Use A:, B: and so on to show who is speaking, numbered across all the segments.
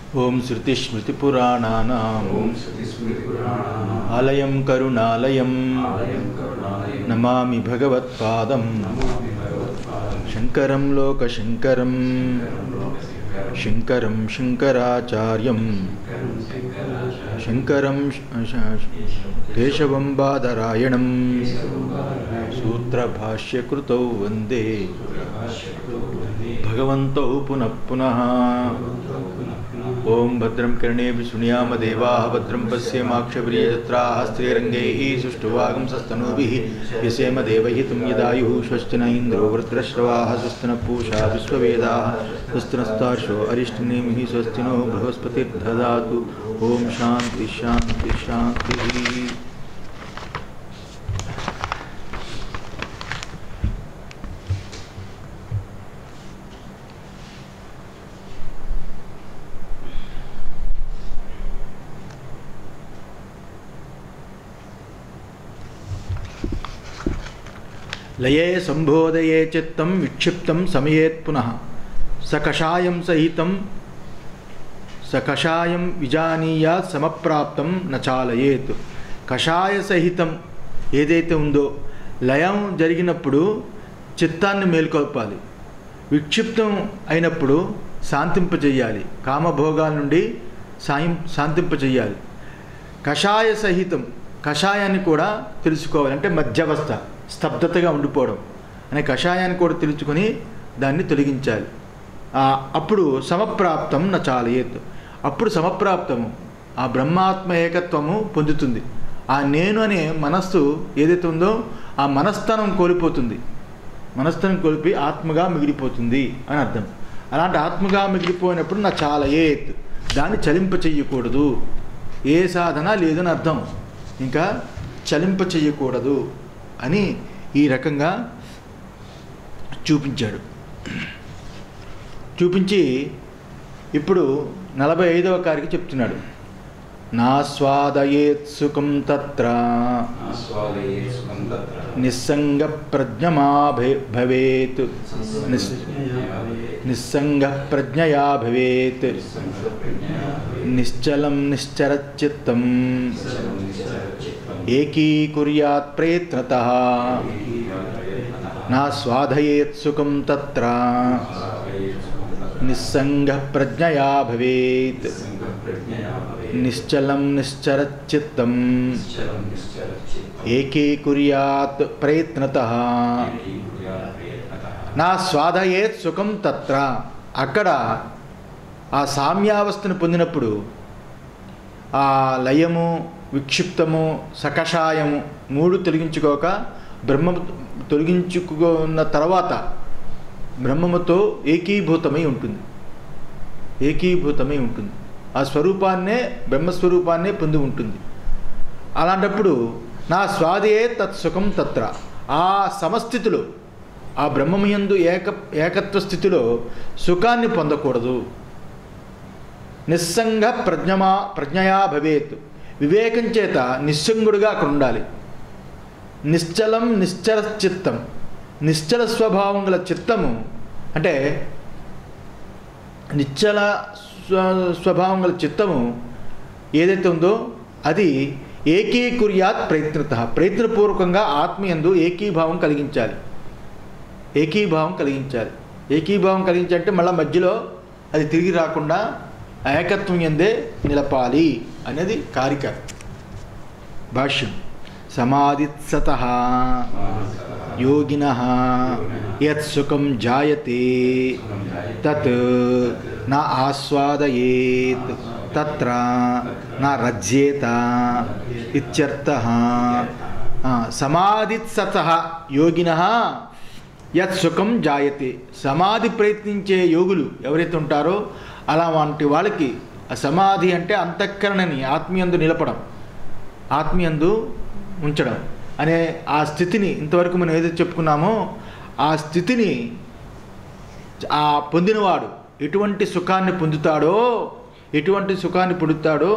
A: ఓం శృతిస్మృతిపురాణానాం
B: ఓం శృతిస్మృతిపురాణానాం
A: ఆలయం కరుణాలయం
B: ఆలయం కరుణాలయం
A: నమామి భగవత్పాదం
B: నమామి భగవత్పాదం
A: శంకరం లోకశంకరం
B: శంకరం లోకశంకరం
A: శంకరం శంకరాచార్యం
B: శంకరం శంకరాచార్యం
A: శంకరం శ- శ- కేశవం బాదరాయణం సూత్రభాష్యకృతౌ వందే భగవంతౌ పునః పునః ఓం భద్రం కర్ణేభి శృణుయామ దేవాः భద్రం పశ్యేమాక్షప్రియజత్రాः స్త్రీరంగైः సుష్ఠువాగంసస్తనూभिः यसेम देवहितं यदायुः स्वस्ति न इन्द्रो वृत्रश्रवाः स्वस्ति न पूषा विश्ववेदाः स्वस्ति नस्तार्षो अरिष्टनेमिः स्वस्ति नो बृहस्पतिर्दधातु ॐ शान्ति शान्ति शान्तिः లయే సంబోధయే చిత్తం విక్షిప్తం సమయేత్ పునః స కషాయం సహితం స కషాయం విజానీయాత్ సమప్రాప్తం నచాలయేత్ కషాయ సహితం ఏదైతే ఉందో లయం జరిగినప్పుడు చిత్తాన్ని మేల్కొల్పాలి విక్షిప్తం అయినప్పుడు శాంతింపజేయాలి కామభోగాల నుండి సాయం శాంతింపజేయాలి కషాయ సహితం కషాయాన్ని కూడా తెలుసుకోవాలి అంటే మధ్యవస్థ స్తబ్దతగా ఉండిపోవడం అనే కషాయాన్ని కూడా తెలుసుకొని దాన్ని తొలగించాలి ఆ, అప్పుడు సమప్రాప్తం నచాలయేత్ అప్పుడు సమప్రాప్తము ఆ బ్రహ్మాత్మ ఏకత్వము పొందుతుంది ఆ నేను అనే మనస్సు ఏదైతే ఉందో ఆ మనస్థనం కోల్పోతుంది మనస్థనం కోల్పి ఆత్మగా మిగిలిపోతుంది అని అర్థం అలాంటి ఆత్మగా మిగిలిపోయినప్పుడు నా చాలా ఏత్ దాన్ని చలింప చెయ్యకూడదు ఏ సాధన లేదని అర్థం ఇంకా చలింప చెయ్యకూడదు అని ఈ రకంగా చూపించాడు చూపించి ఇప్పుడు నలభై ఐదవ కారికి చెప్తున్నాడు నా స్వాదయేత్ సుఖం తత్ర
B: ఆస్వాదయే సుఖం తత్ర
A: నిస్సంగ ప్రజ్ఞమా భే- భవేత్ నిస్ నిస్సంగ ప్రజ్ఞయా భవేత్ నిశ్చలం నిశ్చరచిత్తం ఏకీకుర్యాత్ ప్రయత్నత నా స్వాధయేత్ సుఖం తత్ర నిస్సంగ ప్రజ్ఞయా భవేత్ నిశ్చలం నిశ్చరచిత్తం ఏకీకుర్యాత్ ప్రయత్నత నా స్వాధయేత్ సుఖం తత్ర అక్కడ ఆ సామ్యావస్థను పొందినప్పుడు ఆ లయము విక్షిప్తము సకషాయము మూడు తొలగించుకోక బ్రహ్మ తొలగించుకున్న తర్వాత బ్రహ్మముతో ఏకీభూతమై ఉంటుంది ఏకీభూతమై ఉంటుంది ఆ స్వరూపాన్నే బ్రహ్మస్వరూపాన్నే పొంది ఉంటుంది అలాంటప్పుడు నా స్వాదే తత్ సుఖం తత్ర ఆ సమస్థితిలో ఆ బ్రహ్మమయందు ఏక ఏకత్వ స్థితిలో సుఖాన్ని పొందకూడదు నిస్సంగ ప్రజ్ఞమా ప్రజ్ఞయా భవేత్ వివేకం చేత నిస్సంగుడుగా అక్కడ ఉండాలి నిశ్చలం నిశ్చల చిత్తం నిశ్చల స్వభావం గల చిత్తము అంటే నిశ్చల స్వ స్వభావం గల చిత్తము ఏదైతే ఉందో అది ఏకీకుర్యాత్ ప్రయత్నత ప్రయత్నపూర్వకంగా ఆత్మయందు ఏకీభావం కలిగించాలి ఏకీభావం కలిగించాలి ఏకీభావం కలిగించాలంటే మళ్ళీ మధ్యలో అది తిరిగి రాకుండా ఏకత్వం ఎందే నిలపాలి అనేది కారిక భాష్యం సమాధిత్సత యోగిన యత్ సుఖం జాయతే తత్ నా ఆస్వాదయేత్ తత్ర నా రజ్యేత ఇత్యర్థ సమాధిత్సత యోగిన యత్ సుఖం జాయతే సమాధి ప్రయత్నించే యోగులు ఎవరైతే ఉంటారో అలా వంటి వాళ్ళకి ఆ సమాధి అంటే అంతఃకరణని ఆత్మీయందు నిలపడం ఆత్మీయందు ఉంచడం అనే ఆ స్థితిని ఇంతవరకు మనం ఏదైతే చెప్పుకున్నామో ఆ స్థితిని ఆ పొందినవాడు ఎటువంటి సుఖాన్ని పొందుతాడో ఎటువంటి సుఖాన్ని పొందుతాడో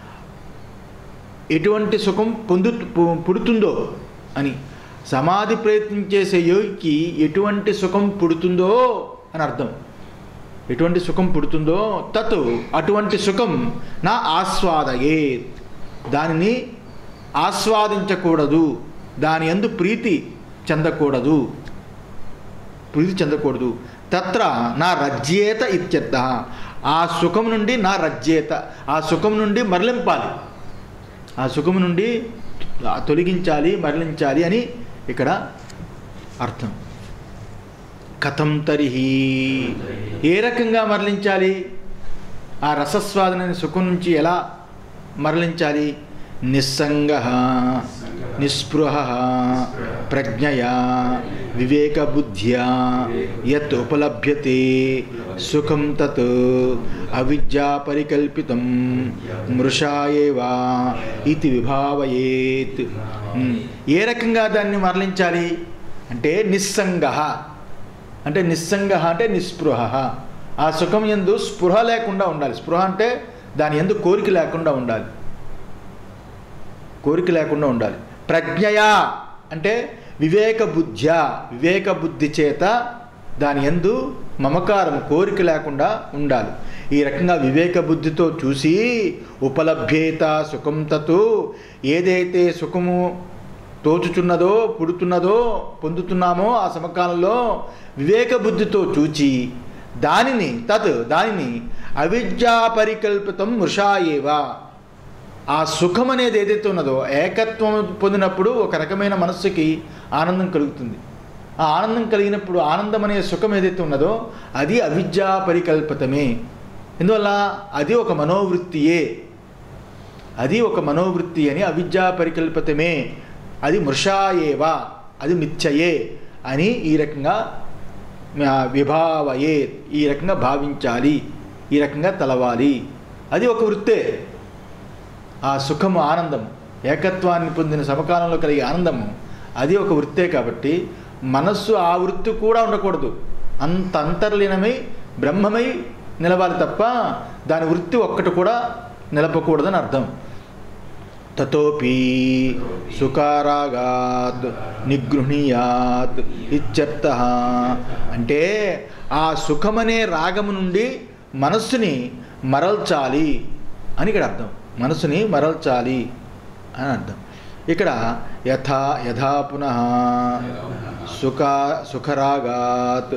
A: ఎటువంటి సుఖం పొందు పు- పుడుతుందో అని సమాధి ప్రయత్నం చేసే యోగికి ఎటువంటి సుఖం పుడుతుందో అని అర్థం ఎటువంటి సుఖం పుడుతుందో తత్ అటువంటి సుఖం నా ఆస్వాదయే దానిని ఆస్వాదించకూడదు దాని ఎందు ప్రీతి చెందకూడదు ప్రీతి చెందకూడదు తత్ర నా రజ్యేత ఇత్యర్థ ఆ సుఖం నుండి నా రజ్యేత ఆ సుఖం నుండి మరలింపాలి ఆ సుఖం నుండి తొలగించాలి మరలించాలి అని ఇక్కడ అర్థం కథం తరిహి ఏ రకంగా మరలించాలి ఆ రసస్వాదన సుఖం నుంచి ఎలా మరలించాలి నిస్సంగ నిస్పృహ ప్రజ్ఞయా వివేకబుద్ధ్యా యత్ ఉపలభ్యతే సుఖం తత్ అవిద్యా పరికల్పితం మృషా ఏవా ఇది విభావయేత్ ఉమ్, ఏ రకంగా దాన్ని మరలించాలి అంటే నిస్సంగ అంటే నిస్సంగ అంటే నిస్పృహ ఆ సుఖం ఎందు స్పృహ లేకుండా ఉండాలి స్పృహ అంటే దాని ఎందు కోరిక లేకుండా ఉండాలి కోరిక లేకుండా ఉండాలి ప్రజ్ఞయా అంటే వివేక బుద్ధ్య వివేక బుద్ధి చేత దాని ఎందు మమకారం కోరిక లేకుండా ఉండాలి ఈ రకంగా వివేక బుద్ధితో చూసి ఉపలభ్యేత సుఖం తతు ఏదైతే సుఖము తోచుచున్నదో పుడుతున్నదో పొందుతున్నామో ఆ సమకాలంలో వివేక బుద్ధితో చూచి దానిని తత్ దానిని అవిద్యా పరికల్పితం మృషా ఏవా ఆ సుఖం అనేది ఏదైతే ఉన్నదో ఏకత్వం పొందినప్పుడు ఒక రకమైన మనస్సుకి ఆనందం కలుగుతుంది ఆ ఆనందం కలిగినప్పుడు ఆనందం అనే సుఖం ఏదైతే ఉన్నదో అది అవిద్యా పరికల్పితమే ఎందువల్ల అది ఒక మనోవృత్తియే అది ఒక మనోవృత్తి అని అవిద్యా పరికల్పితమే అది మృషాయేవా అది మిథ్యయే అని ఈ రకంగా ఆ, విభావయే ఈ రకంగా భావించాలి ఈ రకంగా తలవాలి అది ఒక వృత్తే ఆ సుఖము ఆనందము ఏకత్వాన్ని పొందిన సమకాలంలో కలిగే ఆనందము అది ఒక వృత్తే కాబట్టి మనస్సు ఆ వృత్తి కూడా ఉండకూడదు అంత అంతర్లీనమై బ్రహ్మమై నిలవాలి తప్ప దాని వృత్తి ఒక్కటి కూడా నిలపకూడదని అర్థం తతోపి సుకారాగాత్ నిగృహీయాత్ ఇత్యర్థ అంటే ఆ సుఖమనే రాగము నుండి మనస్సుని మరల్చాలి అని ఇక్కడ అర్థం మనసుని మరల్చాలి అని అర్థం ఇక్కడ యథా యథా పునః సుఖ సుఖరాగాత్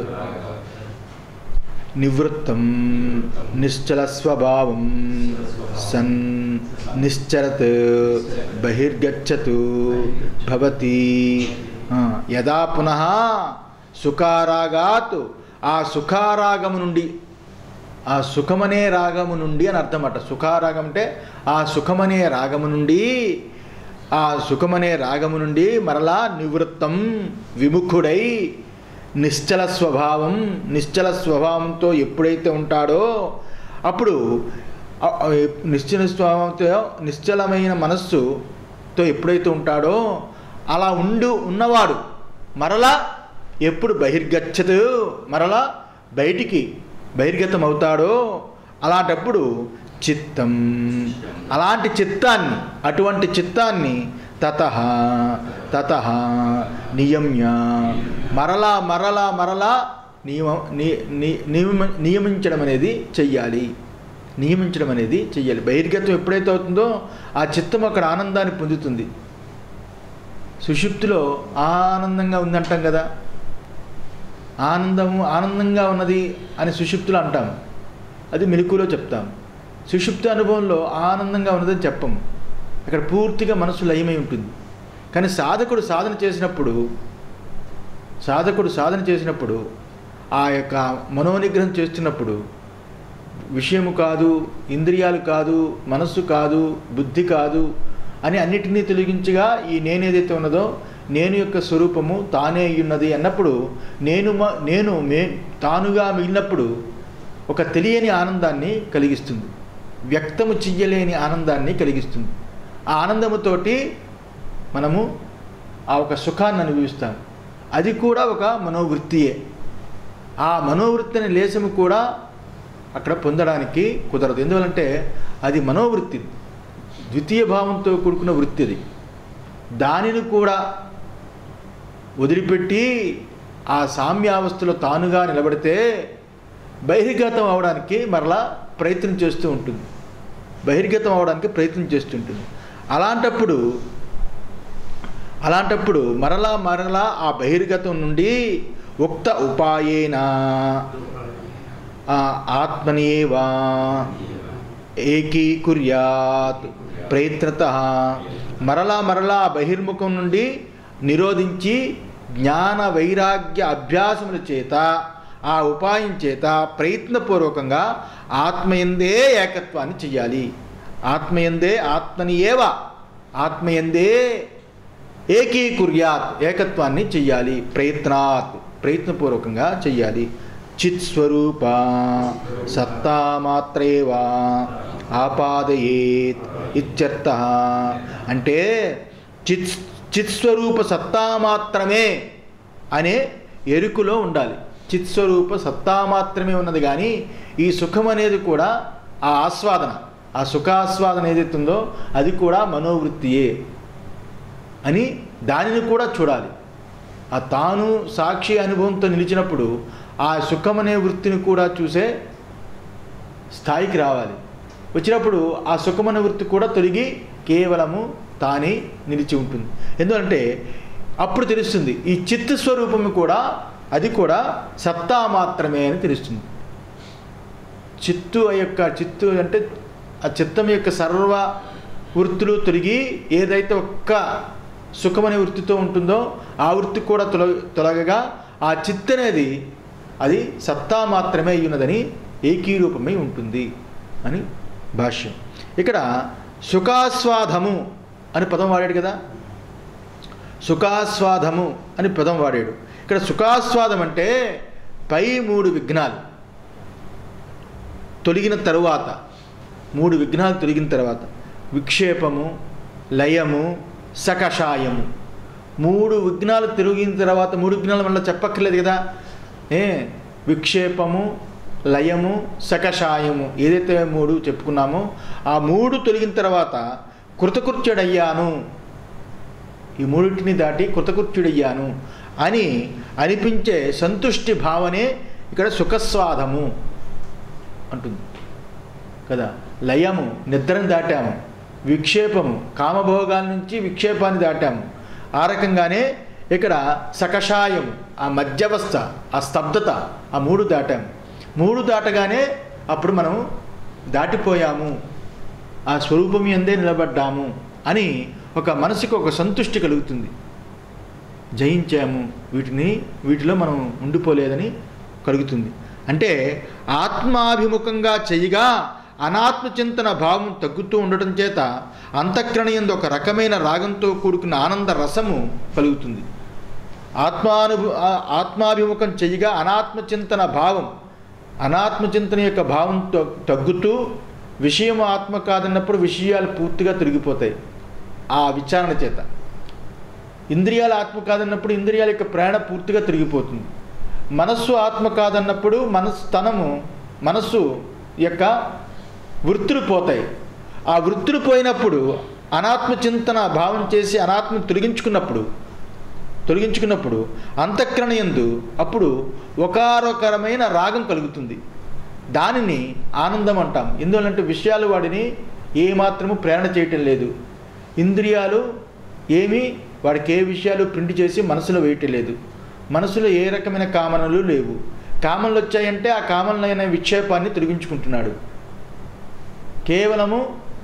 A: నివృత్తం నిశ్చల స్వభావం సన్ నిశ్చరత్ బహిర్గచ్చతు భవతి ఆ, యదా పునః సుఖారాగాత్ ఆ సుఖారాగము నుండి ఆ సుఖమనే రాగము నుండి అని అర్థం అట సుఖారాగం అంటే ఆ సుఖమనే రాగము నుండి ఆ సుఖమనే రాగము నుండి మరలా నివృత్తం విముఖుడై నిశ్చల స్వభావం నిశ్చల స్వభావంతో ఎప్పుడైతే ఉంటాడో అప్పుడు ఆ- ఆ నిశ్చల స్వభావంతో నిశ్చలమైన మనస్సుతో ఎప్పుడైతే ఉంటాడో అలా ఉండు ఉన్నవాడు మరలా ఎప్పుడు బహిర్గచ్చతు మరలా బయటికి బహిర్గతం అవుతాడో అలాంటప్పుడు చిత్తం అలాంటి చిత్తాన్ని అటువంటి చిత్తాన్ని తత తత నియమ్య మరలా మరలా మరలా నియమ ని- ని- నియమ- నియమించడం అనేది చెయ్యాలి నియమించడం అనేది చెయ్యాలి బహిర్గతం ఎప్పుడైతే అవుతుందో ఆ చిత్తం అక్కడ ఆనందాన్ని పొందుతుంది సుషుప్తిలో ఆనందంగా ఉందంటాం కదా ఆనందము ఆనందంగా ఉన్నది అని సుషుప్తిలో అంటాం అది మెలకులో చెప్తాం సుషుప్తి అనుభవంలో ఆనందంగా ఉన్నదని చెప్పము అక్కడ పూర్తిగా మనసు లయమై ఉంటుంది కానీ సాధకుడు సాధన చేసినప్పుడు సాధకుడు సాధన చేసినప్పుడు ఆ యొక్క మనోనిగ్రహం చేస్తున్నప్పుడు విషయము కాదు ఇంద్రియాలు కాదు మనస్సు కాదు బుద్ధి కాదు అని అన్నిటినీ తొలగించగా ఈ నేనేదైతే ఉన్నదో నేను యొక్క స్వరూపము తానే అయ్యున్నది అన్నప్పుడు నేను మ- నేను మే తానుగా మిగిలినప్పుడు ఒక తెలియని ఆనందాన్ని కలిగిస్తుంది వ్యక్తము చెయ్యలేని ఆనందాన్ని కలిగిస్తుంది ఆ ఆనందముతోటి మనము ఆ ఒక సుఖాన్ని అనుభవిస్తాం అది కూడా ఒక మనోవృత్తియే ఆ మనోవృత్తిని లేశము కూడా అక్కడ పొందడానికి కుదరదు ఎందువలంటే అది మనోవృత్తి ద్వితీయ భావంతో కూడుకున్న వృత్తి అది దానిని కూడా వదిలిపెట్టి ఆ సామ్యావస్థలో తానుగా నిలబడితే బహిర్గతం అవడానికి మరలా ప్రయత్నం చేస్తూ ఉంటుంది బహిర్గతం అవడానికి ప్రయత్నం చేస్తుంటుంది అలాంటప్పుడు అలాంటప్పుడు మరలా మరలా ఆ బహిర్గతం నుండి ఉక్త ఉపాయేన ఆ ఆత్మనియేవా ఏకీకుర్యాత్ ప్రయత్నత మరలా మరలా ఆ బహిర్ముఖం నుండి నిరోధించి జ్ఞాన వైరాగ్య అభ్యాసముల చేత ఆ ఉపాయం చేత ప్రయత్నపూర్వకంగా ఆత్మయందే ఏకత్వాన్ని చెయ్యాలి ఆత్మయందే ఆత్మని ఏవ ఆత్మయందే ఏకీకుర్యాత్ ఏకత్వాన్ని చెయ్యాలి ప్రయత్నాత్ ప్రయత్నపూర్వకంగా చెయ్యాలి చిత్ స్వరూప సత్తా మాత్రేవా ఆపాదయేత్ ఇత్యర్థ అంటే చిత్ చిత్స్వరూప సత్తా మాత్రమే అనే ఎరుకులో ఉండాలి చిత్స్వరూప సత్తా మాత్రమే ఉన్నది కానీ ఈ సుఖం అనేది కూడా ఆ ఆస్వాదన ఆ సుఖాస్వాదన ఏదైతే ఉందో అది కూడా మనోవృత్తియే అని దానిని కూడా చూడాలి ఆ తాను సాక్షి అనుభవంతో నిలిచినప్పుడు ఆ సుఖం అనే వృత్తిని కూడా చూసే స్థాయికి రావాలి వచ్చినప్పుడు ఆ సుఖమనే వృత్తి కూడా తొలగి కేవలము తానే నిలిచి ఉంటుంది ఎందుకంటే అప్పుడు తెలుస్తుంది ఈ చిత్త స్వరూపము కూడా అది కూడా సత్తా మాత్రమే అని తెలుస్తుంది చిత్తు యొక్క చిత్తు అంటే ఆ చిత్తం యొక్క సర్వ వృత్తులు తొలగి ఏదైతే ఒక్క సుఖమనే వృత్తితో ఉంటుందో ఆ వృత్తి కూడా తొల తొలగగా ఆ చిత్ అనేది అది సత్తా మాత్రమే అయ్యున్నదని ఏకీరూపమై ఉంటుంది అని భాష్యం ఇక్కడ సుఖాస్వాదము అని పదం వాడాడు కదా సుఖాస్వాదము అని పదం వాడాడు ఇక్కడ సుఖాస్వాదం అంటే పై మూడు విఘ్నాలు తొలగిన తరువాత మూడు విఘ్నాలు తొలగిన తర్వాత విక్షేపము లయము సకషాయము మూడు విఘ్నాలు తొలగిన తర్వాత మూడు విఘ్నాలు మళ్ళీ చెప్పక్కర్లేదు కదా ఏ విక్షేపము లయము సకషాయము ఏదైతే మూడు చెప్పుకున్నామో ఆ మూడు తొలగిన తర్వాత కృతకృత్యుడయ్యాను ఈ మూడింటిని దాటి కృతకృత్యుడయ్యాను అని అనిపించే సంతుష్టి భావనే ఇక్కడ సుఖస్వాదము అంటుంది కదా లయము నిద్రను దాటాము విక్షేపము కామభోగాల నుంచి విక్షేపాన్ని దాటాము ఆ రకంగానే ఇక్కడ సకషాయం ఆ మధ్యవస్థ ఆ స్తబ్దత ఆ మూడు దాటాము మూడు దాటగానే అప్పుడు మనం దాటిపోయాము ఆ స్వరూపం ఎందే నిలబడ్డాము అని ఒక మనసుకు ఒక సంతుష్టి కలుగుతుంది జయించాము వీటిని వీటిలో మనం ఉండిపోలేదని కలుగుతుంది అంటే ఆత్మాభిముఖంగా చెయ్యగా అనాత్మ చింతన భావం తగ్గుతూ ఉండటం చేత అంతఃకరణయందు ఒక రకమైన రాగంతో కూడుకున్న ఆనంద రసము కలుగుతుంది ఆత్మానుభు ఆ- ఆత్మాభిముఖం చెయ్యగా అనాత్మ చింతన భావం అనాత్మ చింతన యొక్క భావం త- తగ్గుతూ విషయం ఆత్మ కాదన్నప్పుడు విషయాలు పూర్తిగా తిరిగిపోతాయి ఆ విచారణ చేత ఇంద్రియాలు ఆత్మ కాదన్నప్పుడు ఇంద్రియాల యొక్క ప్రేరణ పూర్తిగా తిరిగిపోతుంది మనస్సు ఆత్మ కాదన్నప్పుడు మనస్సు తనము మనస్సు యొక్క వృత్తులు పోతాయి ఆ వృత్తులు పోయినప్పుడు అనాత్మ చింతన భావం చేసి అనాత్మ తొలగించుకున్నప్పుడు తొలగించుకున్నప్పుడు అంతఃకరణ యందు అప్పుడు ఒకరొకరమైన రాగం కలుగుతుంది దానిని ఆనందం అంటాం ఎందువల్లంటే విషయాలు వాడిని ఏమాత్రము ప్రేరణ చేయటం లేదు ఇంద్రియాలు ఏమీ వాడికి ఏ విషయాలు ప్రింట్ చేసి మనసులో వేయటం లేదు మనసులో ఏ రకమైన కామనలు లేవు కామనలు వచ్చాయంటే ఆ కామనలైన విక్షేపాన్ని తొలగించుకుంటున్నాడు కేవలము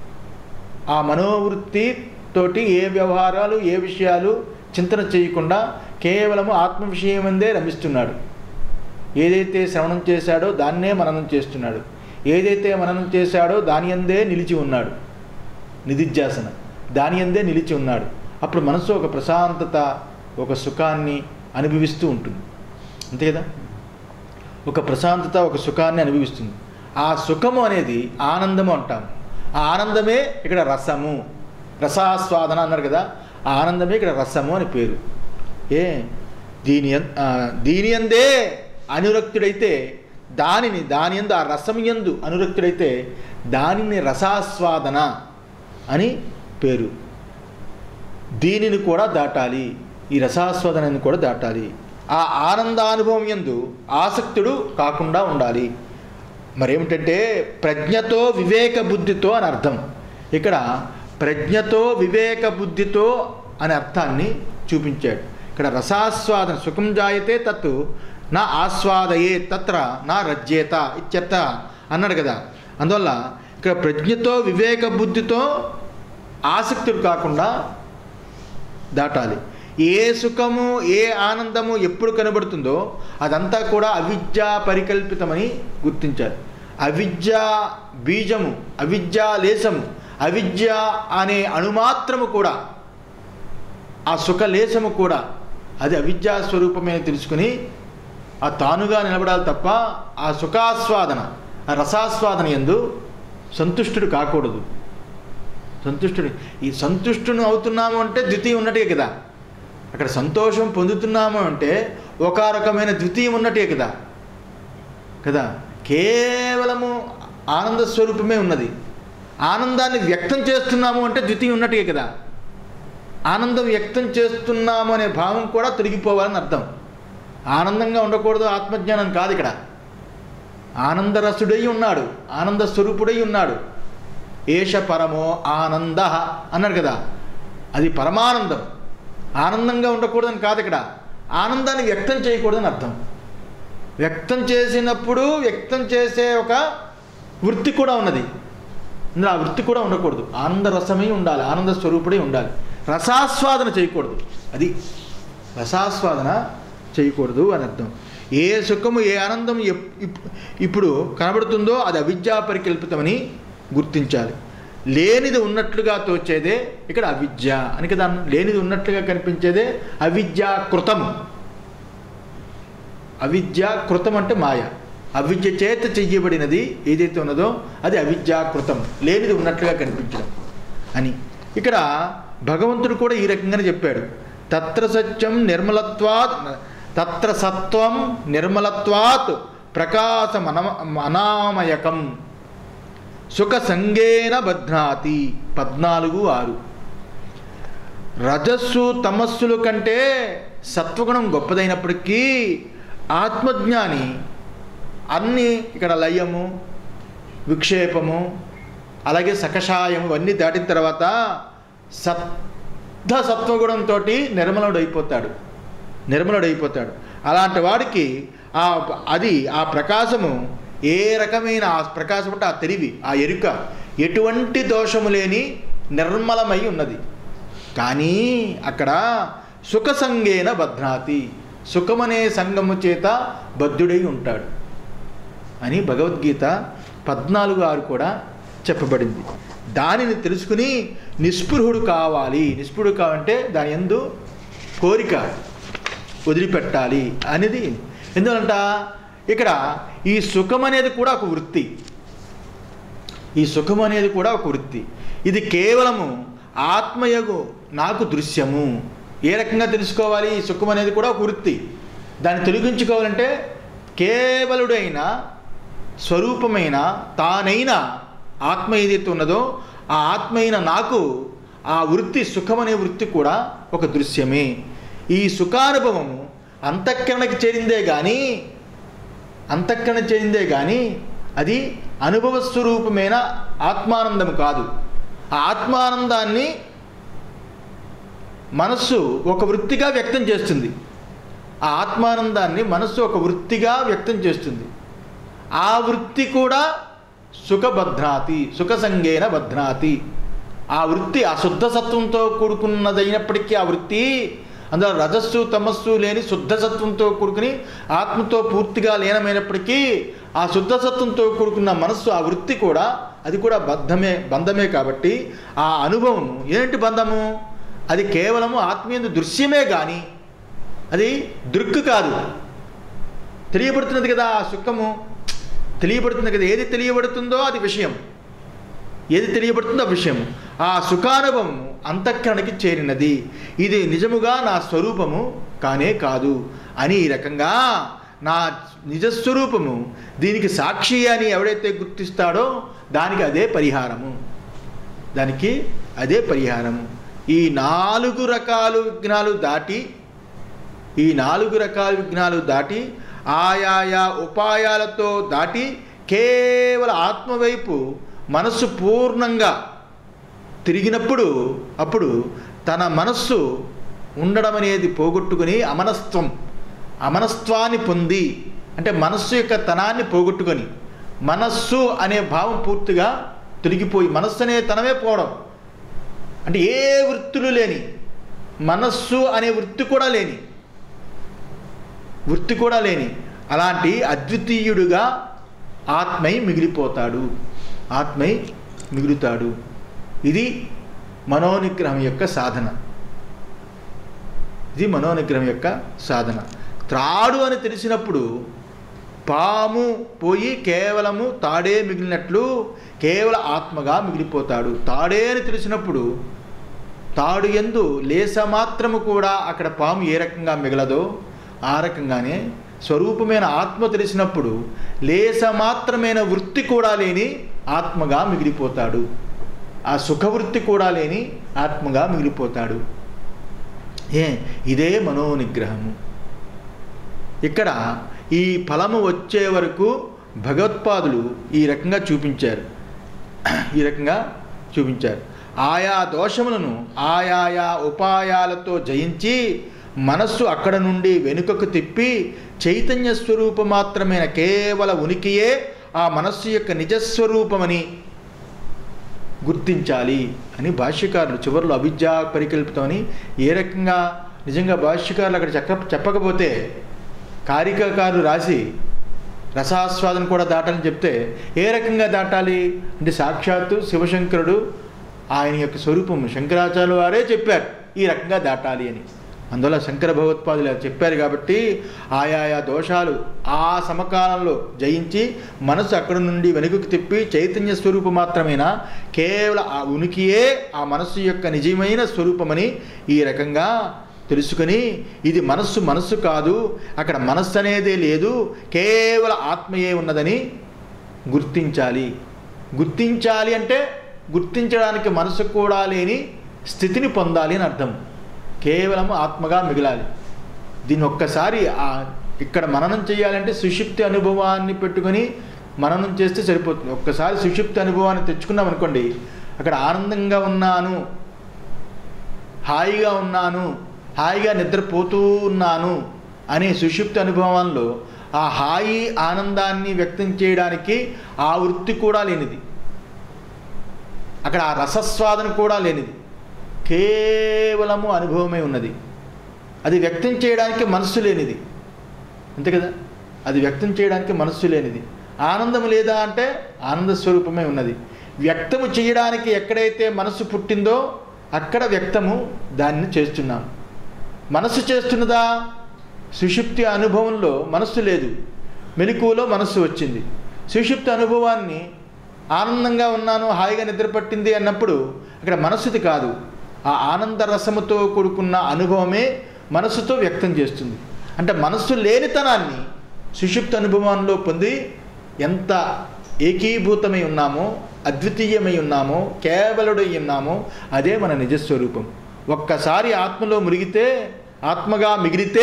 A: ఆ మనోవృత్తి తోటి ఏ వ్యవహారాలు ఏ విషయాలు చింతన చేయకుండా కేవలము ఆత్మ విషయమందే రమిస్తున్నాడు ఏదైతే శ్రవణం చేశాడో దాన్నే మననం చేస్తున్నాడు ఏదైతే మననం చేశాడో దాని అందే నిలిచి ఉన్నాడు నిధిధ్యాసన దాని అందే నిలిచి ఉన్నాడు అప్పుడు మనసు ఒక ప్రశాంతత ఒక సుఖాన్ని అనుభవిస్తూ ఉంటుంది అంతే కదా ఒక ప్రశాంతత ఒక సుఖాన్ని అనుభవిస్తుంది ఆ సుఖము అనేది ఆనందము అంటాం ఆ ఆనందమే ఇక్కడ రసము రసాస్వాదన అన్నారు కదా ఆ ఆనందమే ఇక్కడ రసము అని పేరు ఏ దీని అన్- ఆ, దీని అందే అనురక్తుడైతే దానిని దాని ఎందు ఆ రసం ఎందు అనురక్తుడైతే దానిని రసాస్వాదన అని పేరు దీనిని కూడా దాటాలి ఈ రసాస్వాదనని కూడా దాటాలి ఆ ఆనందానుభవం ఎందు ఆసక్తుడు కాకుండా ఉండాలి మరేమిటంటే ప్రజ్ఞతో వివేక బుద్ధితో అని అర్థం ఇక్కడ ప్రజ్ఞతో వివేక బుద్ధితో అనే అర్థాన్ని చూపించాడు ఇక్కడ రసాస్వాదన సుఖం జాయతే తత్తు నా ఆస్వాదయే తత్ర నా రజ్యేత ఇత్యర్థ అన్నాడు కదా అందువల్ల ఇక్కడ ప్రజ్ఞతో వివేక బుద్ధితో ఆసక్తులు కాకుండా దాటాలి ఏ సుఖము ఏ ఆనందము ఎప్పుడు కనబడుతుందో అదంతా కూడా అవిద్య పరికల్పితమని గుర్తించాలి అవిద్య బీజము అవిద్య లేశము అవిద్య అనే అణుమాత్రము కూడా ఆ సుఖ లేశము కూడా అది అవిద్యా స్వరూపమే తెలుసుకుని ఆ తానుగా నిలబడాలి తప్ప ఆ సుఖాస్వాదన ఆ రసాస్వాదన ఎందు సంతుష్టుడు కాకూడదు సంతుష్టుడు ఈ సంతుష్టును అవుతున్నాము అంటే ద్వితీయం ఉన్నట్టే కదా అక్కడ సంతోషం పొందుతున్నాము అంటే ఒక రకమైన ద్వితీయం ఉన్నట్టే కదా కదా కేవలము ఆనంద స్వరూపమే ఉన్నది ఆనందాన్ని వ్యక్తం చేస్తున్నాము అంటే ద్వితీయం ఉన్నట్టే కదా ఆనందం వ్యక్తం చేస్తున్నాము అనే భావం కూడా తొలగిపోవాలని అర్థం ఆనందంగా ఉండకూడదు ఆత్మజ్ఞానం కాదు ఇక్కడ ఆనందరసుడై ఉన్నాడు ఆనంద స్వరూపుడై ఉన్నాడు ఏష పరమో ఆనంద అన్నాడు కదా అది పరమానందం ఆనందంగా ఉండకూడదని కాదు ఇక్కడ ఆనందాన్ని వ్యక్తం చేయకూడదని అర్థం వ్యక్తం చేసినప్పుడు వ్యక్తం చేసే ఒక వృత్తి కూడా ఉన్నది ఇందులో ఆ వృత్తి కూడా ఉండకూడదు ఆనంద రసమే ఉండాలి ఆనంద స్వరూపుడే ఉండాలి రసాస్వాదన చేయకూడదు అది రసాస్వాదన చేయకూడదు అని అర్థం ఏ సుఖము ఏ ఆనందం ఎప్- ఇప్- ఇప్పుడు కనబడుతుందో అది అవిద్యా పరికల్పితమని గుర్తించాలి లేనిది ఉన్నట్లుగా తోచేదే ఇక్కడ అవిద్య అని కదా అన్న- లేనిది ఉన్నట్లుగా కనిపించేదే అవిద్యాకృతం అవిద్య కృతం అంటే మాయ అవిద్య చేత చెయ్యబడినది ఏదైతే ఉన్నదో అది అవిద్యాకృతం లేనిది ఉన్నట్లుగా కనిపించడం అని ఇక్కడ భగవంతుడు కూడా ఈ రకంగానే చెప్పాడు తత్ర సత్యం నిర్మలత్వాత్ తత్ర సత్వం నిర్మలత్వాత్ ప్రకాశం అన అనామయకం సుఖ సంగేన బధ్నాతి పద్నాలుగు ఆరు రజస్సు తమస్సుల కంటే సత్వగుణం గొప్పదైనప్పటికీ ఆత్మజ్ఞాని అన్నీ ఇక్కడ లయము విక్షేపము అలాగే సకషాయం ఇవన్నీ దాటిన తర్వాత సద్ధ సత్వగుణంతో నిర్మలుడైపోతాడు నిర్మలుడైపోతాడు అలాంటి వాడికి ఆ అది ఆ ప్రకాశము ఏ రకమైన ఆ ప్రకాశం అంటే ఆ తెలివి ఆ ఎరుక ఎటువంటి దోషము లేని నిర్మలమై ఉన్నది కానీ అక్కడ సుఖ సంగేన బధ్నాతి సుఖమనే సంగము చేత బద్ధుడై ఉంటాడు అని భగవద్గీత పద్నాలుగు ఆరు కూడా చెప్పబడింది దానిని తెలుసుకుని నిస్పృహుడు కావాలి నిస్పృహుడు కావాలంటే దాని ఎందు కోరిక వదిలిపెట్టాలి అనేది ఎందుకంట ఇక్కడ ఈ సుఖం అనేది కూడా ఒక వృత్తి ఈ సుఖం అనేది కూడా ఒక వృత్తి ఇది కేవలము ఆత్మయగు నాకు దృశ్యము ఏ రకంగా తెలుసుకోవాలి ఈ సుఖం అనేది కూడా ఒక వృత్తి దాన్ని తొలగించుకోవాలంటే కేవలుడైన స్వరూపమైన తానైన ఆత్మ ఏదైతే ఉన్నదో ఆ ఆత్మ అయిన నాకు ఆ వృత్తి సుఖం అనే వృత్తి కూడా ఒక దృశ్యమే ఈ సుఖానుభవము అంతఃకరణకి చేరిందే కానీ అంతఃకరణ చేరిందే కానీ అది అనుభవ స్వరూపమైన ఆత్మానందం కాదు ఆ ఆత్మానందాన్ని మనస్సు ఒక వృత్తిగా వ్యక్తం చేస్తుంది ఆ ఆత్మానందాన్ని మనస్సు ఒక వృత్తిగా వ్యక్తం చేస్తుంది ఆ వృత్తి కూడా సుఖభద్రాతి సుఖ సంగేన భద్రాతి ఆ వృత్తి ఆ శుద్ధ సత్వంతో కూడుకున్నదైనప్పటికీ ఆ వృత్తి అందులో రజస్సు తమస్సు లేని శుద్ధ సత్వంతో కూడుకుని ఆత్మతో పూర్తిగా లీనమైనప్పటికీ ఆ శుద్ధ సత్వంతో కూడుకున్న మనస్సు ఆ వృత్తి కూడా అది కూడా బద్ధమే బంధమే కాబట్టి ఆ అనుభవము ఏంటి బంధము అది కేవలము ఆత్మీయ దృశ్యమే కానీ అది దృక్కు కాదు తెలియబడుతున్నది కదా ఆ సుఖము తెలియబడుతుంది కదా ఏది తెలియబడుతుందో అది విషయం ఏది తెలియబడుతుందో ఆ విషయం ఆ సుఖానుభవము అంతఃకరణకి చేరినది ఇది నిజముగా నా స్వరూపము కానే కాదు అని ఈ రకంగా నా నిజస్వరూపము దీనికి సాక్షి అని ఎవడైతే గుర్తిస్తాడో దానికి అదే పరిహారము దానికి అదే పరిహారము ఈ నాలుగు రకాల విఘ్నాలు దాటి ఈ నాలుగు రకాల విఘ్నాలు దాటి ఆయాయా ఉపాయాలతో దాటి కేవల ఆత్మ వైపు మనస్సు పూర్ణంగా తిరిగినప్పుడు అప్పుడు తన మనస్సు ఉండడం అనేది పోగొట్టుకుని అమనస్త్వం అమనస్త్వాన్ని పొంది అంటే మనస్సు యొక్క తనాన్ని పోగొట్టుకొని మనస్సు అనే భావం పూర్తిగా తొలగిపోయి మనస్సు అనే తనమే పోవడం అంటే ఏ వృత్తులు లేని మనస్సు అనే వృత్తి కూడా లేని వృత్తి కూడా లేని అలాంటి అద్వితీయుడుగా ఆత్మై మిగిలిపోతాడు ఆత్మై మిగులుతాడు ఇది మనోనిగ్రహం యొక్క సాధన ఇది మనోనిగ్రహం యొక్క సాధన త్రాడు అని తెలిసినప్పుడు పాము పోయి కేవలము తాడే మిగిలినట్లు కేవల ఆత్మగా మిగిలిపోతాడు తాడే అని తెలిసినప్పుడు తాడు ఎందు లేస మాత్రము కూడా అక్కడ పాము ఏ రకంగా మిగలదో ఆ రకంగానే స్వరూపమైన ఆత్మ తెలిసినప్పుడు లేస మాత్రమైన వృత్తి కూడా లేని ఆత్మగా మిగిలిపోతాడు ఆ సుఖవృత్తి కూడా లేని ఆత్మగా మిగిలిపోతాడు ఏ ఇదే మనోనిగ్రహము ఇక్కడ ఈ ఫలము వచ్చే వరకు భగవత్పాదులు ఈ రకంగా చూపించారు ఈ రకంగా చూపించారు ఆయా దోషములను ఆయాయా ఉపాయాలతో జయించి మనస్సు అక్కడ నుండి వెనుకకు తిప్పి చైతన్య స్వరూప మాత్రమైన కేవల ఉనికియే ఆ మనస్సు యొక్క నిజస్వరూపమని గుర్తించాలి అని భాష్యకారులు చివరిలో అవిద్యా పరికల్పితమని ఏ రకంగా నిజంగా భాష్యకారులు అక్కడ చెప్ప చెప్పకపోతే కారికకారులు రాసి రసాస్వాదన కూడా దాటాలని చెప్తే ఏ రకంగా దాటాలి అంటే సాక్షాత్తు శివశంకరుడు ఆయన యొక్క స్వరూపం శంకరాచార్యుల వారే చెప్పారు ఈ రకంగా దాటాలి అని అందువల్ల శంకర భగవత్పాదులు ఇలా చెప్పారు కాబట్టి ఆయాయా దోషాలు ఆ సమకాలంలో జయించి మనసు అక్కడి నుండి వెనుకకు తిప్పి చైతన్య స్వరూపం మాత్రమేన కేవలం ఆ ఉనికియే ఆ మనస్సు యొక్క నిజమైన స్వరూపమని ఈ రకంగా తెలుసుకొని ఇది మనస్సు మనస్సు కాదు అక్కడ మనస్సు అనేదే లేదు కేవల ఆత్మయే ఉన్నదని గుర్తించాలి గుర్తించాలి అంటే గుర్తించడానికి మనసు కూడా లేని స్థితిని పొందాలి అని అర్థం కేవలం ఆత్మగా మిగలాలి దీన్ని ఒక్కసారి ఆ ఇక్కడ మననం చేయాలంటే సుషిప్తి అనుభవాన్ని పెట్టుకొని మననం చేస్తే సరిపోతుంది ఒక్కసారి సుషిప్తి అనుభవాన్ని తెచ్చుకున్నాం అనుకోండి అక్కడ ఆనందంగా ఉన్నాను హాయిగా ఉన్నాను హాయిగా నిద్రపోతూ ఉన్నాను అనే సుషుప్తి అనుభవంలో ఆ హాయి ఆనందాన్ని వ్యక్తం చేయడానికి ఆ వృత్తి కూడా లేనిది అక్కడ ఆ రసస్వాదన కూడా లేనిది కేవలము అనుభవమే ఉన్నది అది వ్యక్తం చేయడానికి మనస్సు లేనిది అంతే కదా అది వ్యక్తం చేయడానికి మనస్సు లేనిది ఆనందం లేదా అంటే ఆనంద స్వరూపమే ఉన్నది వ్యక్తము చేయడానికి ఎక్కడైతే మనస్సు పుట్టిందో అక్కడ వ్యక్తము దాన్ని చేస్తున్నాం మనస్సు చేస్తున్నదా సుషుప్తి అనుభవంలో మనస్సు లేదు మెలకువలో మనస్సు వచ్చింది సుషుప్తి అనుభవాన్ని ఆనందంగా ఉన్నాను హాయిగా నిద్ర పట్టింది అన్నప్పుడు అక్కడ మనస్సుది కాదు ఆ ఆనంద రసముతో కూడుకున్న అనుభవమే మనస్సుతో వ్యక్తం చేస్తుంది అంటే మనస్సు లేనితనాన్ని సుషుప్త అనుభవంలో పొంది ఎంత ఏకీభూతమై ఉన్నామో అద్వితీయమై ఉన్నామో కేవలుడై ఉన్నామో అదే మన నిజస్వరూపం ఒక్కసారి ఆత్మలో మురిగితే ఆత్మగా మిగిలితే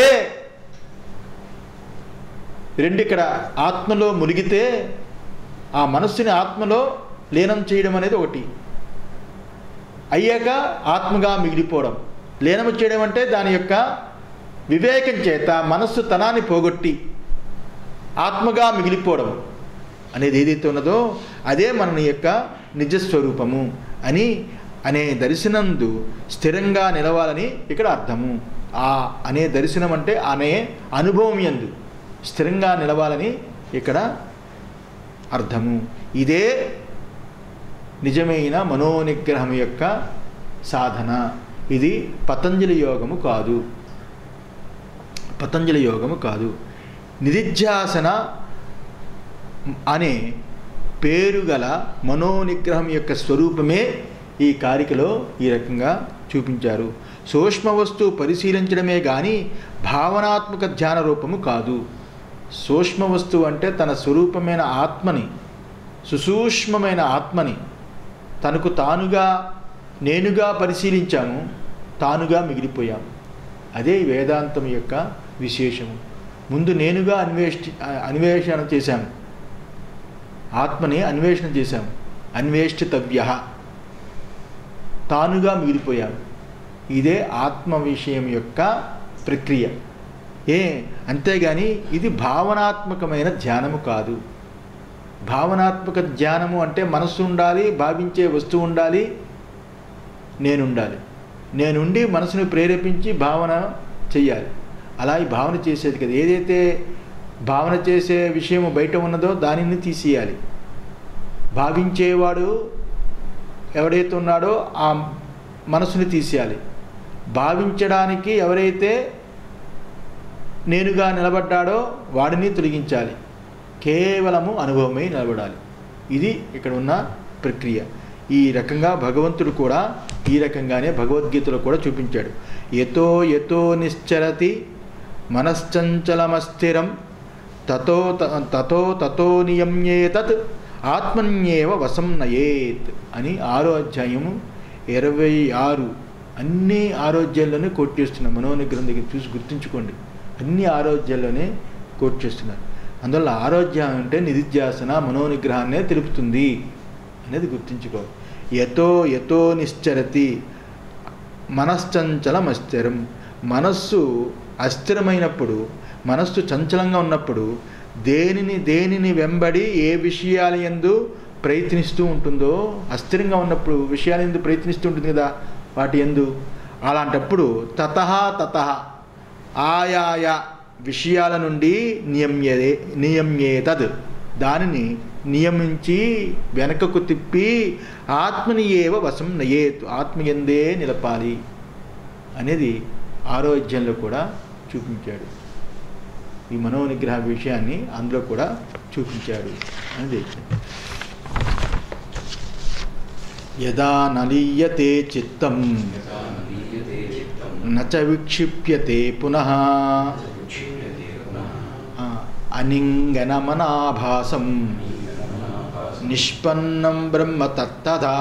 A: రెండు ఇక్కడ ఆత్మలో మునిగితే ఆ మనస్సుని ఆత్మలో లీనం చేయడం అనేది ఒకటి అయ్యాక ఆత్మగా మిగిలిపోవడం లీనము చేయడం అంటే దాని యొక్క వివేకం చేత మనస్సు తనాన్ని పోగొట్టి ఆత్మగా మిగిలిపోవడం అనేది ఏదైతే ఉన్నదో అదే మన యొక్క నిజస్వరూపము అని అనే దర్శనందు స్థిరంగా నిలవాలని ఇక్కడ అర్థము ఆ అనే దర్శనం అంటే అనే అనుభవం ఎందు స్థిరంగా నిలవాలని ఇక్కడ అర్థము ఇదే నిజమైన మనోనిగ్రహం యొక్క సాధన ఇది పతంజలి యోగము కాదు పతంజలి యోగము కాదు నిధిధ్యాసన అనే పేరు గల మనోనిగ్రహం యొక్క స్వరూపమే ఈ కారికలో ఈ రకంగా చూపించారు సూక్ష్మ వస్తువు పరిశీలించడమే కానీ భావనాత్మక ధ్యాన రూపము కాదు సూక్ష్మ వస్తువు అంటే తన స్వరూపమైన ఆత్మని సుసూక్ష్మమైన ఆత్మని తనకు తానుగా నేనుగా పరిశీలించాము తానుగా మిగిలిపోయాము అదే వేదాంతం యొక్క విశేషము ముందు నేనుగా అన్వేషి అన్వేషణ చేశాము ఆత్మని అన్వేషణ చేశాము అన్వేష్టితవ్య తానుగా మిగిలిపోయాము ఇదే ఆత్మ విషయం యొక్క ప్రక్రియ ఏ అంతేగాని ఇది భావనాత్మకమైన ధ్యానము కాదు భావనాత్మక ధ్యానము అంటే మనస్సు ఉండాలి భావించే వస్తువు ఉండాలి నేనుండాలి నేనుండి మనసును ప్రేరేపించి భావన చెయ్యాలి అలా ఈ భావన చేసేది కదా ఏదైతే భావన చేసే విషయం బయట ఉన్నదో దానిని తీసేయాలి భావించేవాడు ఎవడైతే ఉన్నాడో ఆ మనసుని తీసేయాలి భావించడానికి ఎవరైతే నేనుగా నిలబడ్డాడో వాడిని తొలగించాలి కేవలము అనుభవమై నిలబడాలి ఇది ఇక్కడ ఉన్న ప్రక్రియ ఈ రకంగా భగవంతుడు కూడా ఈ రకంగానే భగవద్గీతలో కూడా చూపించాడు ఎతో ఎతో నిశ్చరతి మనశ్చంచలమస్థిరం తతో త- తతో తతో నియమ్యేతత్ ఆత్మన్యేవ వశం నయేత్ అని ఆరో అధ్యాయము ఇరవై ఆరు అన్ని ఆరోగ్యాల్లోనే కోట్ చేస్తున్నాం మనోనిగ్రహం దగ్గర చూసి గుర్తుంచుకోండి అన్ని ఆరోగ్యాల్లోనే కోట్ చేస్తున్నారు అందువల్ల ఆరోగ్యం అంటే నిధిధ్యాసన మనోనిగ్రహాన్నే తెలుపుతుంది అనేది గుర్తుంచుకోవాలి యతో యతో నిశ్చరతి మనశ్చంచలం అస్థిరం మనస్సు అస్థిరమైనప్పుడు మనస్సు చంచలంగా ఉన్నప్పుడు దేనిని దేనిని వెంబడి ఏ విషయాల ఎందు ప్రయత్నిస్తూ ఉంటుందో అస్థిరంగా ఉన్నప్పుడు విషయాల ఎందు ప్రయత్నిస్తూ ఉంటుంది కదా వాటి ఎందు అలాంటప్పుడు తత తత ఆయాయా విషయాల నుండి నియమ్యదే నియమ్యేతద్ దానిని నియమించి వెనకకు తిప్పి ఆత్మని ఏవ వశం నయేత్ ఆత్మ ఎందే నిలపాలి అనేది ఆరోగ్యంలో కూడా చూపించాడు ఈ మనోనిగ్రహ విషయాన్ని అందులో కూడా చూపించాడు అనేది యదా నలీయతే చిత్తం
B: యథా నలీయతే చిత్తం
A: నచ విక్షిప్యతే పునః
B: విక్షిప్యతే పునః
A: ఆ, అనింగనమనాభాసం
B: నీలమనాభాసం
A: నిష్పన్నం బ్రహ్మ తత్తదా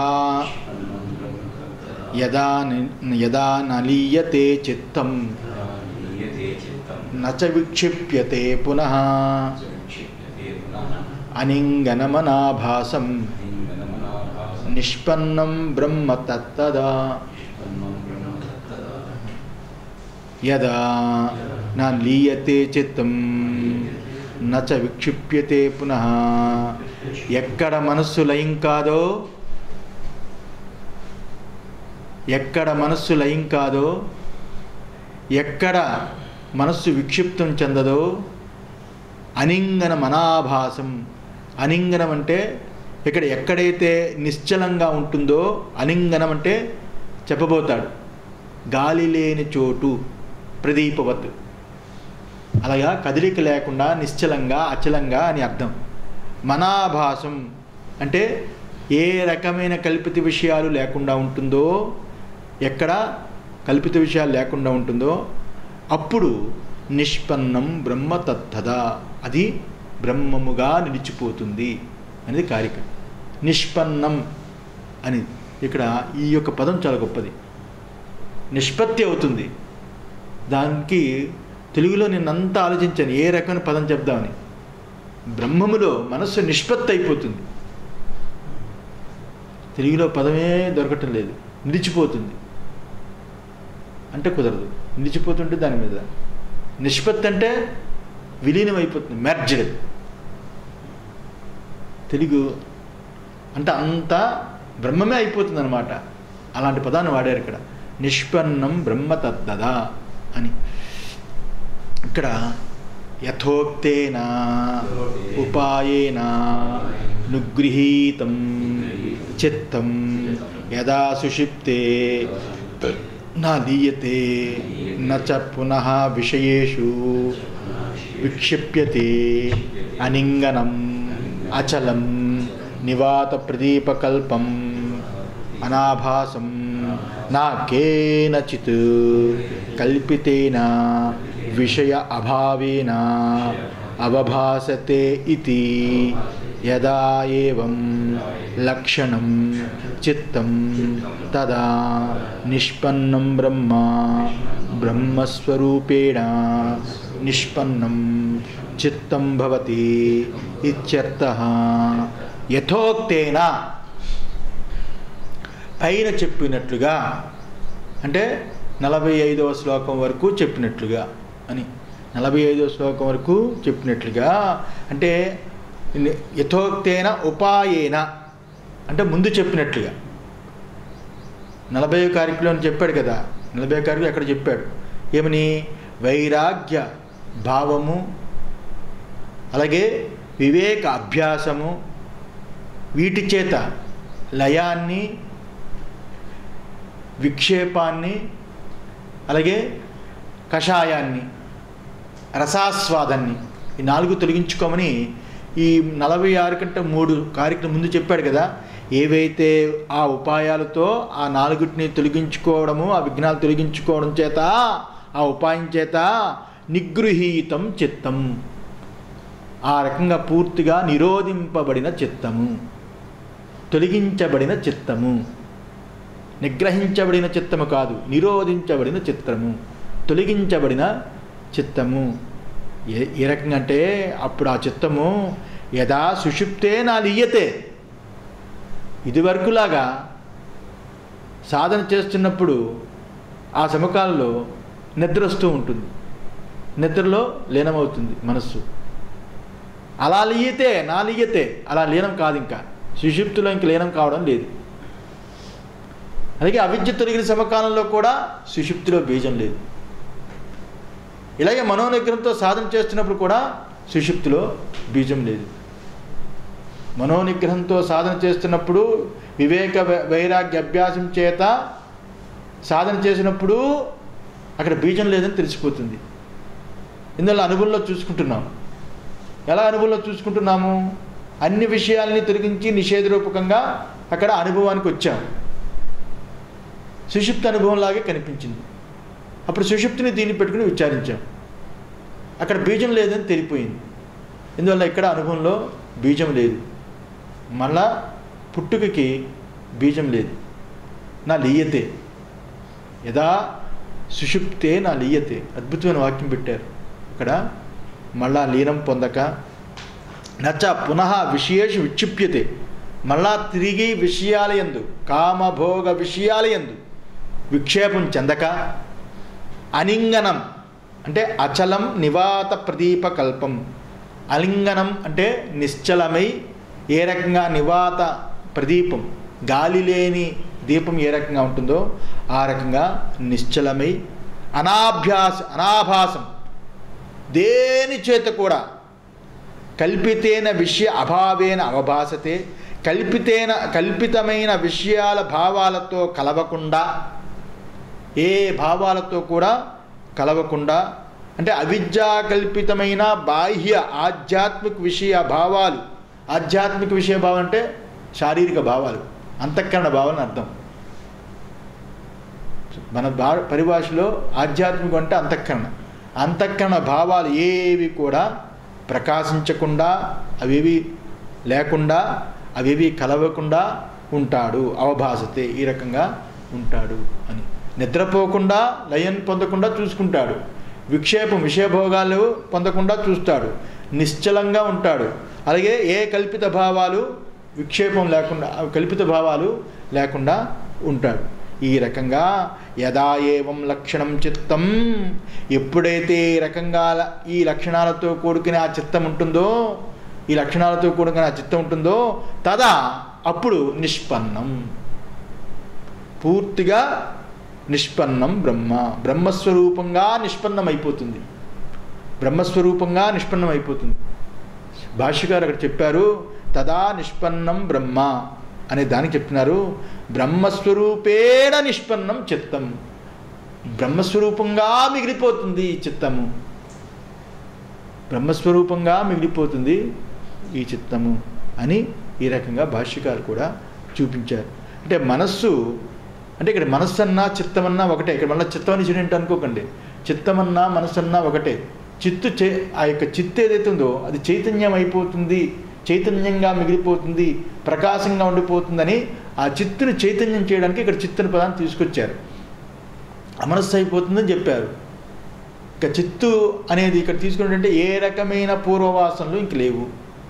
A: యదా ని- యదా నలీయతే చిత్తం
B: యథా నలీయతే చిత్తం
A: నచ విక్షిప్యతే పునః
B: విక్షిప్యతే పునః
A: అనింగనమనాభాసం
B: నీలమనాభాసం
A: నిష్పన్నం బ్రహ్మ తత్తదా
B: నిష్పన్నం బ్రహ్మ తత్తదా
A: యదా నా లీయతే చిత్తం నచ విక్షిప్యతే పునః ఎక్కడ మనస్సు లయం కాదో ఎక్కడ మనస్సు లయం కాదో ఎక్కడ మనస్సు విక్షిప్తం చెందదో అనింగన మనాభాసం అనింగనం అంటే ఇక్కడ ఎక్కడైతే నిశ్చలంగా ఉంటుందో అనింగనం అంటే చెప్పబోతాడు గాలి లేని చోటు ప్రదీపవత్ అలాగా కదలిక లేకుండా నిశ్చలంగా అచలంగా అని అర్థం మనాభాసం అంటే ఏ రకమైన కల్పిత విషయాలు లేకుండా ఉంటుందో ఎక్కడ కల్పిత విషయాలు లేకుండా ఉంటుందో అప్పుడు నిష్పన్నం బ్రహ్మ తత్తదా అది బ్రహ్మముగా నిలిచిపోతుంది అనేది కారిక నిష్పన్నం అని ఇక్కడ ఈ యొక్క పదం చాలా గొప్పది నిష్పత్తి అవుతుంది దానికి తెలుగులో నేనంతా ఆలోచించాను ఏ రకమైన పదం చెప్దామని బ్రహ్మములో మనస్సు నిష్పత్తి అయిపోతుంది తెలుగులో పదమే దొరకటం లేదు నిలిచిపోతుంది అంటే కుదరదు నిలిచిపోతుంటే దాని మీద నిష్పత్తి అంటే విలీనం అయిపోతుంది మెర్జ్డ్ తెలుగు అంటే అంతా బ్రహ్మమే అయిపోతుంది అనమాట అలాంటి పదాన్ని వాడారు ఇక్కడ నిష్పన్నం బ్రహ్మ తద్దదా అని ఇక్కడ యథోక్తేన ఉపాయేన నుగృహీతం చిత్తం యదా సుషిప్తే నా లీయతే నచ పునః విషయేషు విక్షిప్యతే అనింగనం అచలం నివాత ప్రదీపకల్పం అనాభాసం నా కేనచిత్ కల్పితేన విషయ అభావేన అవభాసతే ఇతి యదా ఏవం లక్షణం చిత్తం తదా నిష్పన్నం బ్రహ్మ బ్రహ్మస్వరూపేణ నిష్పన్నం చిత్తం భవతి ఇత్యర్థ యథోక్తేన పైన చెప్పినట్లుగా అంటే నలభై ఐదవ శ్లోకం వరకు చెప్పినట్లుగా అని నలభై ఐదవ శ్లోకం వరకు చెప్పినట్లుగా అంటే ని- యథోక్తేన ఉపాయేన అంటే ముందు చెప్పినట్లుగా నలభై కార్యక్రమం చెప్పాడు కదా నలభై కార్యక్రమం ఎక్కడ చెప్పాడు ఏమని వైరాగ్య భావము అలాగే వివేక అభ్యాసము వీటి చేత లయాన్ని విక్షేపాన్ని అలాగే కషాయాన్ని రసాస్వాదాన్ని ఈ నాలుగు తొలగించుకోమని ఈ నలభై ఆరు కంటే మూడు కార్యక్రమం ముందు చెప్పాడు కదా ఏవైతే ఆ ఉపాయాలతో ఆ నాలుగుటిని తొలగించుకోవడము ఆ విఘ్నాలు తొలగించుకోవడం చేత ఆ ఉపాయం చేత నిగృహీతం చిత్తం ఆ రకంగా పూర్తిగా నిరోధింపబడిన చిత్తము తొలగించబడిన చిత్తము నిగ్రహించబడిన చిత్తము కాదు నిరోధించబడిన చిత్తము తొలగించబడిన చిత్తము ఏ ఏ రకంగా అంటే అప్పుడు ఆ చిత్తము యథా సుషుప్తే నా లీయతే ఇదివరకులాగా సాధన చేస్తున్నప్పుడు ఆ సమకాలంలో నిద్ర వస్తూ ఉంటుంది నిద్రలో లీనమవుతుంది మనస్సు అలా లీయతే నా లీయతే అలా లీనం కాదు ఇంకా సుషుప్తిలో ఇంక లీనం కావడం లేదు అలాగే అవిద్య తొలగిన సమకాలంలో కూడా సుషుప్తిలో బీజం లేదు ఇలాగే మనోనిగ్రహంతో సాధన చేస్తున్నప్పుడు కూడా సుషుప్తిలో బీజం లేదు మనోనిగ్రహంతో సాధన చేస్తున్నప్పుడు వివేక వై- వైరాగ్య అభ్యాసం చేత సాధన చేసినప్పుడు అక్కడ బీజం లేదని తెలిసిపోతుంది ఇందులో అనుభవంలో చూసుకుంటున్నాం ఎలా అనుభవంలో చూసుకుంటున్నాము అన్ని విషయాల్ని తొలగించి నిషేధరూపకంగా అక్కడ అనుభవానికి వచ్చాం సుషుప్తి అనుభవంలాగే కనిపించింది అప్పుడు సుషుప్తిని దీన్ని పెట్టుకుని విచారించాం అక్కడ బీజం లేదని తెలిపోయింది ఇందువల్ల ఇక్కడ అనుభవంలో బీజం లేదు మళ్ళా పుట్టుకకి బీజం లేదు నా లీయతే యదా సుషుప్తే నా లీయతే అద్భుతమైన వాక్యం పెట్టారు ఇక్కడ మళ్ళా లీనం పొందక నచ్చ పునః విషయేషు విక్షిప్యతే మళ్ళా తిరిగి విషయాలయందు కామభోగ విషయాలయందు విక్షేపం చెందక అలింగనం అంటే అచలం నివాత ప్రదీప కల్పం అలింగనం అంటే నిశ్చలమై ఏ రకంగా నివాత ప్రదీపం గాలి లేని దీపం ఏ రకంగా ఉంటుందో ఆ రకంగా నిశ్చలమై అనాభ్యాస అనాభాసం దేని చేత కూడా కల్పితేన విషయ అభావేన అవభాసతే కల్పితేన కల్పితమైన విషయాల భావాలతో కలవకుండా ఏ భావాలతో కూడా కలవకుండా అంటే అవిద్యాకల్పితమైన బాహ్య ఆధ్యాత్మిక విషయ భావాలు ఆధ్యాత్మిక విషయ భావం అంటే శారీరక భావాలు అంతఃకరణ భావాలని అర్థం మన భా పరిభాషలో ఆధ్యాత్మికం అంటే అంతఃకరణ అంతఃకరణ భావాలు ఏవి కూడా ప్రకాశించకుండా అవేవి లేకుండా అవేవి కలవకుండా ఉంటాడు అవభాసతే ఈ రకంగా ఉంటాడు అని నిద్రపోకుండా లయం పొందకుండా చూసుకుంటాడు విక్షేపం విషయభోగాలు పొందకుండా చూస్తాడు నిశ్చలంగా ఉంటాడు అలాగే ఏ కల్పిత భావాలు విక్షేపం లేకుండా కల్పిత భావాలు లేకుండా ఉంటాడు ఈ రకంగా యదా ఏవం లక్షణం చిత్తం ఎప్పుడైతే ఈ రకంగా ల- ఈ లక్షణాలతో కూడుకుని ఆ చిత్తం ఉంటుందో ఈ లక్షణాలతో కూడుకుని ఆ చిత్తం ఉంటుందో తదా అప్పుడు నిష్పన్నం పూర్తిగా నిష్పన్నం బ్రహ్మ బ్రహ్మస్వరూపంగా నిష్పన్నం అయిపోతుంది బ్రహ్మస్వరూపంగా నిష్పన్నం అయిపోతుంది భాష్యగారు అక్కడ చెప్పారు తదా నిష్పన్నం బ్రహ్మ అనే దానికి చెప్తున్నారు బ్రహ్మస్వరూపేణ నిష్పన్నం చిత్తం బ్రహ్మస్వరూపంగా మిగిలిపోతుంది ఈ చిత్తము బ్రహ్మస్వరూపంగా మిగిలిపోతుంది ఈ చిత్తము అని ఈ రకంగా భాష్యకారు కూడా చూపించారు అంటే మనస్సు అంటే ఇక్కడ మనస్సు అన్నా చిత్తమన్నా ఒకటే ఇక్కడ మళ్ళీ చిత్తం అని చూడండి అనుకోకండి చిత్తమన్నా మనస్సు అన్నా ఒకటే చిత్తు చే ఆ యొక్క చిత్తు ఏదైతే ఉందో అది చైతన్యం అయిపోతుంది చైతన్యంగా మిగిలిపోతుంది ప్రకాశంగా ఉండిపోతుందని ఆ చిత్తుని చైతన్యం చేయడానికి ఇక్కడ చిత్తని పదాన్ని తీసుకొచ్చారు అమనస్సు అయిపోతుందని చెప్పారు ఇక చిత్తు అనేది ఇక్కడ తీసుకుంటే ఏ రకమైన పూర్వవాసనలు ఇంక లేవు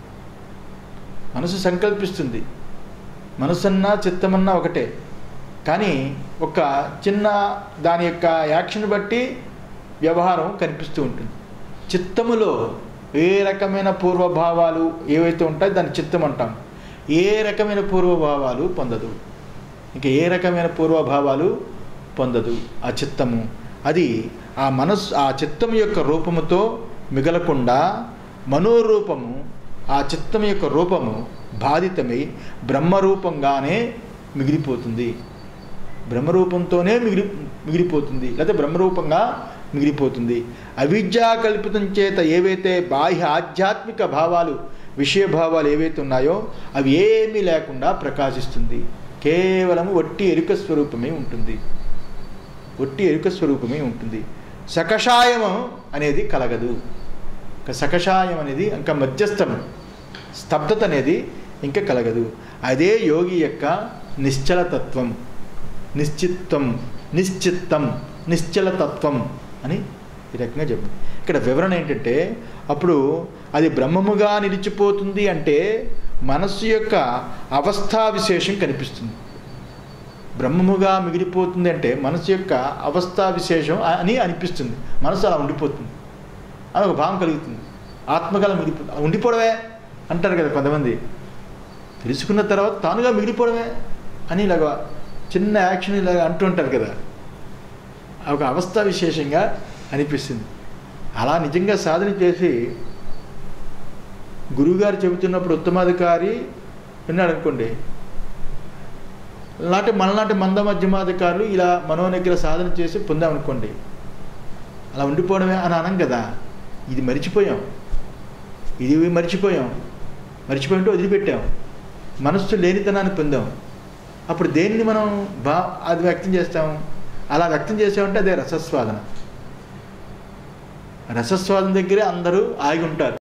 A: మనసు సంకల్పిస్తుంది మనసన్నా చిత్తమన్నా ఒకటే కానీ ఒక చిన్న దాని యొక్క యాక్షన్ బట్టి వ్యవహారం కనిపిస్తూ ఉంటుంది చిత్తములో ఏ రకమైన పూర్వభావాలు ఏవైతే ఉంటాయో దాన్ని చిత్తం అంటాం ఏ రకమైన పూర్వభావాలు పొందదు ఇంకా ఏ రకమైన పూర్వభావాలు పొందదు ఆ చిత్తము అది ఆ మనస్సు ఆ చిత్తం యొక్క రూపముతో మిగలకుండా మనోరూపము ఆ చిత్తం యొక్క రూపము బాధితమై బ్రహ్మరూపంగానే మిగిలిపోతుంది బ్రహ్మరూపంతోనే మిగిలి మిగిలిపోతుంది లేకపోతే బ్రహ్మరూపంగా మిగిలిపోతుంది అవిద్యా కల్పితం చేత ఏవైతే బాహ్య ఆధ్యాత్మిక భావాలు విషయ భావాలు ఏవైతే ఉన్నాయో అవి ఏమీ లేకుండా ప్రకాశిస్తుంది కేవలం వట్టి ఎరుక స్వరూపమే ఉంటుంది ఒట్టి ఎరుక స్వరూపమే ఉంటుంది సకషాయము అనేది కలగదు ఇంకా సకషాయం అనేది ఇంకా మధ్యస్థం స్తబ్దత అనేది ఇంకా కలగదు అదే యోగి యొక్క నిశ్చలతత్వం నిశ్చిత్వం నిశ్చిత్తం నిశ్చలతత్వం అని ఈ రకంగా చెప్పింది ఇక్కడ వివరణ ఏంటంటే అప్పుడు అది బ్రహ్మముగా నిలిచిపోతుంది అంటే మనస్సు యొక్క అవస్థా విశేషం కనిపిస్తుంది బ్రహ్మముగా మిగిలిపోతుంది అంటే మనసు యొక్క అవస్థా విశేషం అని అనిపిస్తుంది మనసు అలా ఉండిపోతుంది అని ఒక భావం కలుగుతుంది ఆత్మగల మిగిలిపోతుంది ఉండిపోవడమే అంటారు కదా కొంతమంది తెలుసుకున్న తర్వాత తానుగా మిగిలిపోవడమే అని ఇలాగ చిన్న యాక్షన్ ఇలాగ అంటుంటారు కదా ఒక అవస్థ విశేషంగా అనిపిస్తుంది అలా నిజంగా సాధన చేసి గురువుగారు చెబుతున్నప్పుడు ఉత్తమాధికారి విన్నాడు అనుకోండి లాంటి మనలాంటి మంద మధ్యమాధికారులు ఇలా మనోనిగ్రహ సాధన చేసి పొందామనుకోండి అలా ఉండిపోవడమే అని అనం కదా ఇది మరిచిపోయాం ఇది మర్చిపోయాం మర్చిపోయింటే వదిలిపెట్టాం మనస్సు లేనితనాన్ని పొందాం అప్పుడు దేన్ని మనం బా అది వ్యక్తం చేస్తాం అలా వ్యక్తం చేసామంటే అదే రసస్వాదన రసస్వాదన దగ్గరే అందరూ ఆగి ఉంటారు